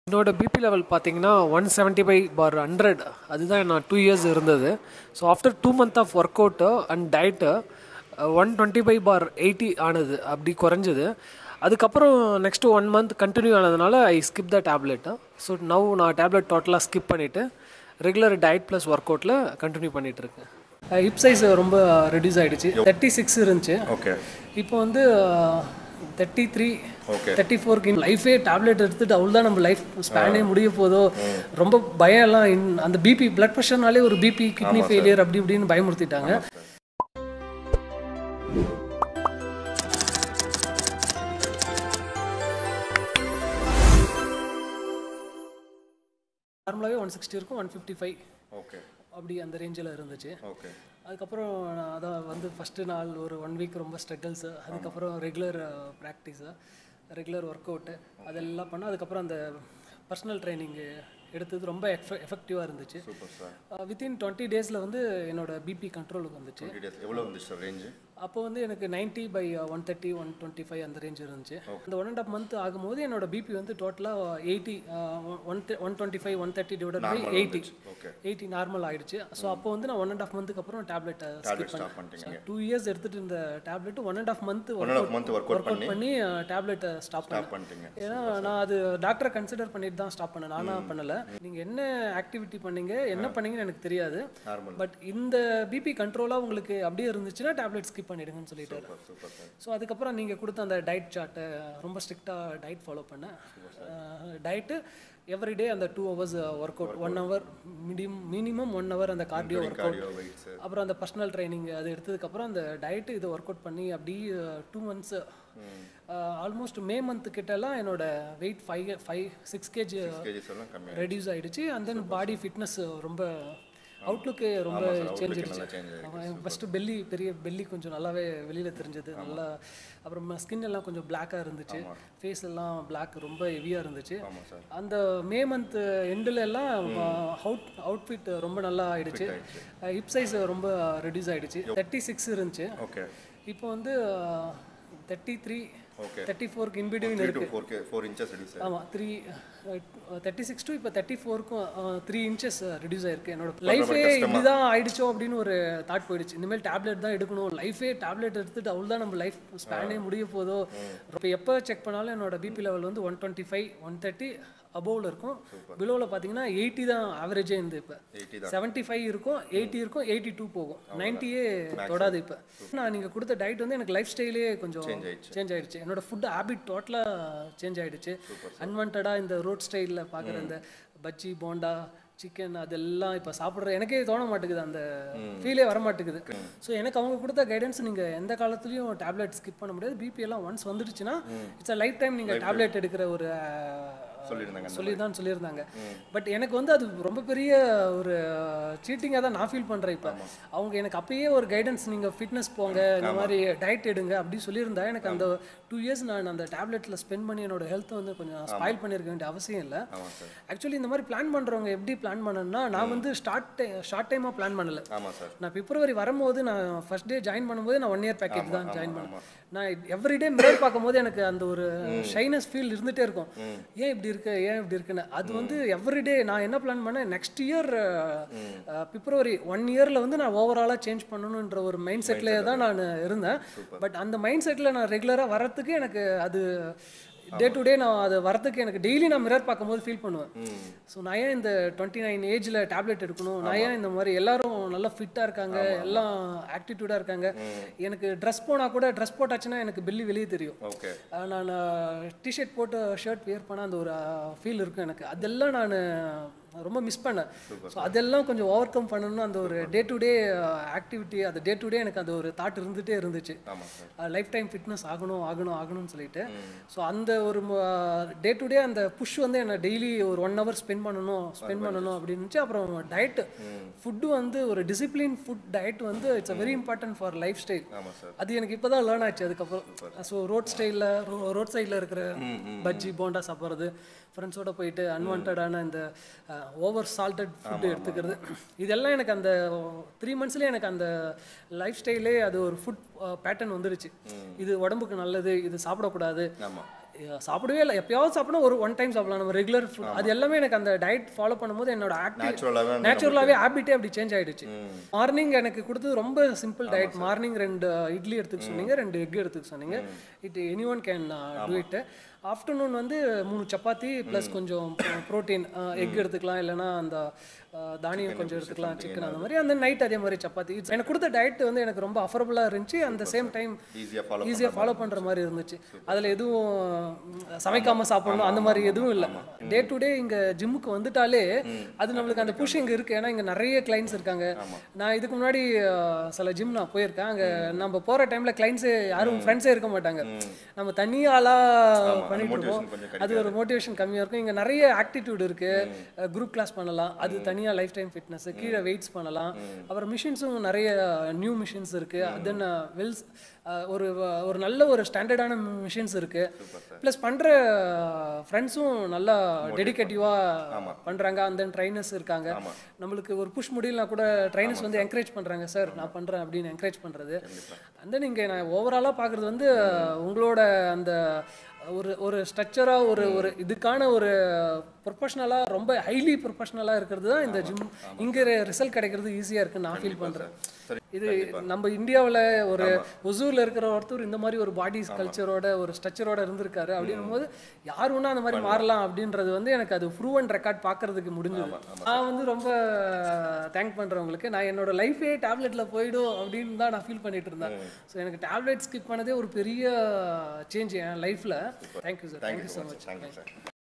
என்னோட BP level பார்த்தீங்கன்னா one seventy five bar hundred அதுதான் நான் டூ இயர்ஸ் இருந்தது so after two month of work out and diet one twenty five bar eighty ஆனது அப்படி குறைஞ்சது அதுக்கப்புறம் நெக்ஸ்ட் ஒன் மந்த் கண்டினியூ ஆனதுனால I skip the tablet so now நான் tablet டோட்டலாக ஸ்கிப் பண்ணிவிட்டு ரெகுலர் டயட் ப்ளஸ் ஒர்க் அவுட்டில் கண்டினியூ பண்ணிகிட்டு இருக்கேன் ஹிப் சைஸ் ரொம்ப ரெடியூஸ் ஆகிடுச்சு தேர்ட்டி சிக்ஸ் இருந்துச்சு ஓகே இப்போ வந்து தேர்ட்டி த்ரீ Okay. தேர்ட்டி ஃபோருக்கு லைஃபே டேப்லெட் எடுத்துட்டு அவ்வளோ தான் நம்ம லைஃப் ஸ்பேனே முடிய போதோ ரொம்ப பயம் எல்லாம் இன்- அந்த பிபி பிளட் ப்ரெஷர்னாலே ஒரு பிபி கிட்னி ஃபெயிலியர் அப்படி இப்படின்னு பயமுறுத்திட்டாங்க நார்மலாகவே ஒன் சிக்ஸ்டி இருக்கும் ஒன் ஃபிஃப்டி ஃபைவ் ஓகே அப்படி அந்த ரேஞ்சில் இருந்துச்சு ஓகே அதுக்கப்புறம் நான் அதான் வந்து ஃபஸ்ட்டு நாள் ஒரு ஒன் வீக் ரொம்ப ஸ்ட்ரகிள்ஸு அதுக்கப்புறம் regular practice regular work out அதெல்லாம் பண்ணோம் அதுக்கப்புறம் அந்த பர்சனல் ட்ரைனிங்கு எடுத்தது ரொம்ப எஃப எஃபெக்டிவாக இருந்துச்சு சூப்பர் சார் வித்தின் டுவெண்ட்டி டேஸில் வந்து என்னோட பிபி கண்ட்ரோலுக்கு வந்துச்சு டுவெண்ட்டி டேஸ் எவ்வளோ வந்துச்சு சார் ரேஞ்சு அப்போ வந்து எனக்கு 90 by one thirty one twenty five அந்த ரேஞ்ச் இருந்துச்சு அந்த ஒன் அண்ட் ஆஃப் மந்த் ஆகும்போது என்னோட பிபி வந்து டோட்டலாக eighty one one twenty five one thirty divide by eighty okay eighty normal ஆயிடுச்சு ஸோ அப்போ வந்து நான் ஒன் அண்ட் ஆஃப் மந்த்துக்கு அப்புறம் டேப்லெட் டேப்லெட் ஸ்டாப் பண்ணிட்டீங்க டூ இயர்ஸ் எடுத்துட்டு இருந்த tablet one and half month one and half month work out work out பண்ணி டேப்லெட் ஸ்டாப் பண்ணேன் ஸ்டாப் பண்ணிட்டீங்க ஏன்னா நான் அது டாக்டரை கன்சிடர் பண்ணிட்டு தான் ஸ்டாப் பண்ணேன் நானா பண்ணல நீங்க என்ன ஆக்டிவிட்டி பண்ணீங்க என்ன பண்ணீங்கன்னு எனக்கு தெரியாது நார்மல் பட் இந்த பிபி கண்ட்ரோலாக உங்களுக்கு அப்படியே இருந்துச்சுன்னா டேப்லெட் ஸ்கிப் பண்ணிடுங்கன்னு சொல்லிட்டாரு சூப்பர் சூப்பர் சார் ஸோ அதுக்கப்புறம் நீங்கள் கொடுத்த அந்த டயட் சார்ட்டை ரொம்ப ஸ்ட்ரிக்டாக டயட் ஃபாலோ பண்ணேன் டயட்டு எவ்ரிடே அந்த two hours work out one hour minimum minimum one hour அந்த cardio work out cardio weights அப்புறம் அந்த பர்சனல் ட்ரைனிங் அது எடுத்ததுக்கப்புறம் அந்த டயட்டு இதை ஒர்க் அவுட் பண்ணி அப்படி two months almost May month கிட்டலாம் என்னோட weight five five six kg kgs எல்லாம் கம்மி ரெடியூஸ் ஆயிடுச்சு அண்ட் தென் பாடி ஃபிட்னஸ் ரொம்ப அவுட்லுக்கு ரொம்ப சேஞ்ச் ஆயிடுச்சு நல்லா சேஞ்ச் ஆயிருக்கு ஃபஸ்ட்டு பெல்லி பெரிய பெல்லி கொஞ்சம் நல்லாவே வெளியில் தெரிஞ்சது நல்லா அப்புறம் ஸ்கின் எல்லாம் கொஞ்சம் பிளாக்காக இருந்துச்சு ஃபேஸ் எல்லாம் பிளாக் ரொம்ப ஹெவியாக இருந்துச்சு ஆமாம் சார் அந்த மே மந்த் எண்டில் எல்லாம் அவுட் அவுட்ஃபிட் ரொம்ப நல்லா ஆயிடுச்சு ஹிப் சைஸ் ரொம்ப ரெடியூஸ் ஆயிடுச்சு தேர்ட்டி சிக்ஸ் இருந்துச்சு ஓகே இப்போ வந்து தேர்ட்டி த்ரீ ஓகே தேர்ட்டி ஃபோருக்கு in between three to four K four inches ready sir ஆமாம் த்ரீ தேர்ட்டி சிக்ஸ் டு இப்போ தேர்ட்டி ஃபோருக்கும் த்ரீ இன்ச்சஸ் ரெடியூஸ் ஆயிருக்கு என்னோட லைஃபே இப்படி தான் ஆயிடுச்சோ அப்படின்னு ஒரு தாட் போயிடுச்சு இனிமேல் டேப்லெட் தான் எடுக்கணும் லைஃபே டேப்லெட் எடுத்துட்டு அவ்வளோ தான் நம்ம லைஃப் ஸ்பேனே முடிய போதோ இப்போ எப்போ செக் பண்ணாலும் என்னோட பிபி லெவல் வந்து one twenty five one thirty அபோவில் இருக்கும் பிலோவில் பார்த்தீங்கன்னா எயிட்டி தான் ஆவரேஜே இருந்து இப்போ எயிட்டி தான் செவன்ட்டி ஃபைவ் இருக்கும் எயிட்டி இருக்கும் எயிட்டி டூ போகும் நைன்ட்டியே தொடாது இப்போ நான் நீங்கள் கொடுத்த டயட் வந்து எனக்கு லைஃப் ஸ்டைலே கொஞ்சம் ஆயிடுச்சு. சேஞ்ச் ஆயிடுச்சு என்னோட ஃபுட் ஹேபிட் டோட்டலாக சேஞ்ச் ஆயிடுச்சு அன்வான்டாக இந்த ரோட் ஸ்டைலில் பார்க்குற இந்த பஜ்ஜி போண்டா சிக்கன் அதெல்லாம் இப்போ சாப்பிட்ற எனக்கே தோண மாட்டேங்குது அந்த ஃபீலே வர மாட்டேங்குது ஸோ எனக்கு அவங்க கொடுத்த கைடன்ஸ் நீங்கள் எந்த காலத்துலையும் டேப்லெட் ஸ்கிப் பண்ண முடியாது பிபி எல்லாம் ஒன்ஸ் வந்துடுச்சுன்னா இட்ஸ் அ லைஃப் டைம் நீங்கள் டேப்லெட் எடுக்கிற ஒரு சொல்லியிருந்தாங்க சொல்லி தான் சொல்லியிருந்தாங்க பட் எனக்கு வந்து அது ரொம்ப பெரிய ஒரு சீட்டிங்காக தான் நான் ஃபீல் பண்ணுறேன் இப்போ அவங்க எனக்கு அப்பயே ஒரு கைடன்ஸ் நீங்கள் ஃபிட்னஸ் போங்க இந்த மாதிரி டயட் எடுங்க அப்படி சொல்லியிருந்தா எனக்கு அந்த டூ இயர்ஸ் நான் அந்த டேப்லெட்டில் ஸ்பெண்ட் பண்ணி என்னோட ஹெல்த்தை வந்து கொஞ்சம் ஸ்பாயில் பண்ணியிருக்க வேண்டிய அவசியம் இல்லை ஆமாம் சார் ஆக்சுவலி இந்த மாதிரி பிளான் பண்ணுறவங்க எப்படி பிளான் பண்ணணும்னா நான் வந்து ஸ்டார்ட் ஷார்ட் டைமாக பிளான் பண்ணல ஆமாம் சார் நான் பிப்ரவரி வரும்போது நான் ஃபர்ஸ்ட் டே ஜாயின் பண்ணும்போது நான் ஒன் இயர் பேக்கேஜ் தான் ஜாயின் பண்ணேன் நான் எவ்ரிடே மிரர் பார்க்கும்போது எனக்கு அந்த ஒரு ஷைனஸ் ஃபீல் இருந்துகிட்டே இருக்கும் ஏன் இப்படி இருக்கு ஏன் இப்படி இருக்குன்னு அது வந்து எவ்ரிடே நான் என்ன பிளான் பண்ணேன் நெக்ஸ்ட் இயர் பிப்ரவரி ஒன் இயரில் வந்து நான் ஓவராலாக சேஞ்ச் பண்ணணுன்ற ஒரு மைண்ட் செட்லேயே தான் நான் இருந்தேன் பட் அந்த மைண்ட் செட்டில் நான் ரெகுலராக வரத்துக்கு எனக்கு அது டே டு டே நான் அது வரத்துக்கு எனக்கு டெய்லி நான் மிரர் பார்க்கும்போது ஃபீல் பண்ணுவேன் ஸோ நான் ஏன் இந்த டுவெண்ட்டி நைன் ஏஜில் டேப்லெட் எடுக்கணும் நான் ஏன் இந்த மாதிரி எல்லாரும் நல்லா ஃபிட்டாக இருக்காங்க எல்லாம் ஆக்டிடியூடாக இருக்காங்க எனக்கு ட்ரெஸ் போனால் கூட ட்ரெஸ் போட்டாச்சுன்னா எனக்கு பெல்லி வெளியே தெரியும் ஓகே அஹ் நான் டிஷர்ட் போட்டு ஷர்ட் வியர் பண்ண அந்த ஒரு ஃபீல் இருக்கும் எனக்கு அதெல்லாம் நான் ரொம்ப மிஸ் பண்ணேன் ஸோ அதெல்லாம் கொஞ்சம் ஓவர் கம் பண்ணணும்னு அந்த ஒரு டே டு டே ஆக்டிவிட்டி அது டே டு டே எனக்கு அந்த ஒரு தாட் இருந்துகிட்டே இருந்துச்சு ஆமாம் சார் லைஃப் டைம் ஃபிட்னஸ் ஆகணும் ஆகணும் ஆகணும்னு சொல்லிட்டு ஸோ அந்த ஒரு டே டு டே அந்த புஷ் வந்து என்ன டெய்லி ஒரு ஒன் ஹவர் ஸ்பெண்ட் பண்ணணும் ஸ்பெண்ட் பண்ணணும் அப்படின்னு அப்புறம் டயட் ஃபுட்டு வந்து ஒரு டிசிப்ளின் ஃபுட் டயட் வந்து it's a very important for life style ஆமாம் சார் அது எனக்கு இப்போ தான் லேர்ன் ஆச்சு அதுக்கப்புறம் ஸோ ரோட் ஸ்டைலில் ரோட் சைடில் இருக்கிற பஜ்ஜி போண்டா சாப்பிட்றது ஃப்ரெண்ட்ஸோட போயிட்டு அன்வான்டான இந்த ஓவர் சால்ட்டட் ஃபுட்டு எடுத்துக்கிறது இதெல்லாம் எனக்கு அந்த த்ரீ மந்த்ஸ்லேயே எனக்கு அந்த லைஃப் ஸ்டைலே அது ஒரு ஃபுட் பேட்டர்ன் வந்துடுச்சு இது உடம்புக்கு நல்லது இது சாப்பிடக்கூடாது ஆமாம் சாப்பிடவே இல்லை எப்பயாவது சாப்பிடணும் ஒரு ஒன் டைம் சாப்பிடலாம் நம்ம ரெகுலர் ஃபுட் அது எல்லாமே எனக்கு அந்த டயட் ஃபாலோ பண்ணும்போது என்னோட ஆக்டிவ் நேச்சுரலாகவே நேச்சுரலாகவே ஹேபிட்டே அப்படி சேஞ்ச் ஆயிடுச்சு மார்னிங் எனக்கு கொடுத்தது ரொம்ப சிம்பிள் டயட் மார்னிங் ரெண்டு இட்லி எடுத்துக்க சொன்னீங்க ரெண்டு எக் எடுத்துக்க சொன்னீங்க it any one can do it afternoon வந்து மூணு சப்பாத்தி ப்ளஸ் கொஞ்சம் ப்ரோட்டீன் எக் எடுத்துக்கலாம் இல்லைன்னா அந்த அஹ், தானியம் கொஞ்சம் எடுத்துக்கலாம் சிக்கன் அந்த மாதிரி அந்த நைட் அதே மாதிரி சப்பாத்தி It's- எனக்கு கொடுத்த டயட் வந்து எனக்கு ரொம்ப அஃபரபுளாக இருந்துச்சு அந்த சேம் டைம் ஈஸியாக ஃபாலோ ஈஸியாக ஃபாலோ பண்ணுற மாதிரி இருந்துச்சு அதில் எதுவும் ம், சமைக்காம சாப்பிடணும் அந்த மாதிரி எதுவும் இல்லை டே டு டே இங்கே ஜிம்முக்கு வந்துட்டாலே அது நம்மளுக்கு அந்த புஷ் இங்கே இருக்குது ஏன்னா இங்கே நிறைய கிளைண்ட்ஸ் இருக்காங்க நான் இதுக்கு முன்னாடி அஹ், சில ஜிம் நான் போயிருக்கேன் அங்கே நம்ம போகிற டைமில் கிளைண்ட்ஸே யாரும் ஃப்ரெண்ட்ஸே இருக்க மாட்டாங்க நம்ம தனியாளாக பண்ணிட்டு இருப்போம் motivation கொஞ்சம் அது ஒரு மோட்டிவேஷன் கம்மியாக இருக்கும் இங்கே நிறைய ஆக்டிடியூட் இருக்குது குரூப் கிளாஸ் பண்ணலாம் அது தனியாக லைஃப் டைம் ஃபிட்னஸ் கீழே வெயிட்ஸ் பண்ணலாம் அப்புறம் மிஷின்ஸும் நிறைய நியூ மிஷின்ஸ் இருக்குது தென் வெல்ஸ் ஒரு ஒரு நல்ல ஒரு ஸ்டாண்டர்டான மிஷின்ஸ் இருக்குது ப்ளஸ் பண்ணுற ஃப்ரெண்ட்ஸும் நல்லா டெடிகேட்டிவாக பண்ணுறாங்க அந்த ட்ரைனர்ஸ் இருக்காங்க நம்மளுக்கு ஒரு புஷ் முடியலனா கூட ட்ரைனர்ஸ் வந்து என்கரேஜ் பண்ணுறாங்க சார் நான் பண்ணுறேன் அப்படின்னு என்கரேஜ் பண்ணுறது அந்த நீங்கள் நான் ஓவராலாக பார்க்குறது வந்து உங்களோட அந்த ஒரு ஒரு ஸ்ட்ரக்சராக ஒரு ஒரு இதுக்கான ஒரு ப்ரொஃபஷ்னலாக ரொம்ப ஹைலி ப்ரொஃபஷ்னலாக இருக்கிறது தான் இந்த ஜிம் இங்கே ரிசல்ட் கிடைக்கிறது ஈஸியாக இருக்குன்னு நான் ஃபீல் பண்ணுறேன் சரி இது நம்ம இந்தியாவில் ஒரு ஒசூரில் இருக்கிற ஒருத்தர் இந்த மாதிரி ஒரு பாடி கல்ச்சரோட ஒரு ஸ்ட்ரக்சரோட இருந்திருக்காரு அப்படின்னும் போது யார் வேணா அந்த மாதிரி மாறலாம் அப்படின்றது வந்து எனக்கு அது ப்ரூவ் அண்ட் ரெக்கார்ட் பார்க்கறதுக்கு முடிஞ்சது நான் வந்து ரொம்ப தேங்க் பண்ணுறேன் உங்களுக்கு நான் என்னோட லைஃபே டேப்லெட்டில் போயிடும் அப்படின்னு தான் நான் ஃபீல் பண்ணிட்டு இருந்தேன் ஸோ எனக்கு டேப்லெட் ஸ்கிப் பண்ணதே ஒரு பெரிய சேஞ்ச் என் லைஃபில் thank you sir thank you so much thank you sir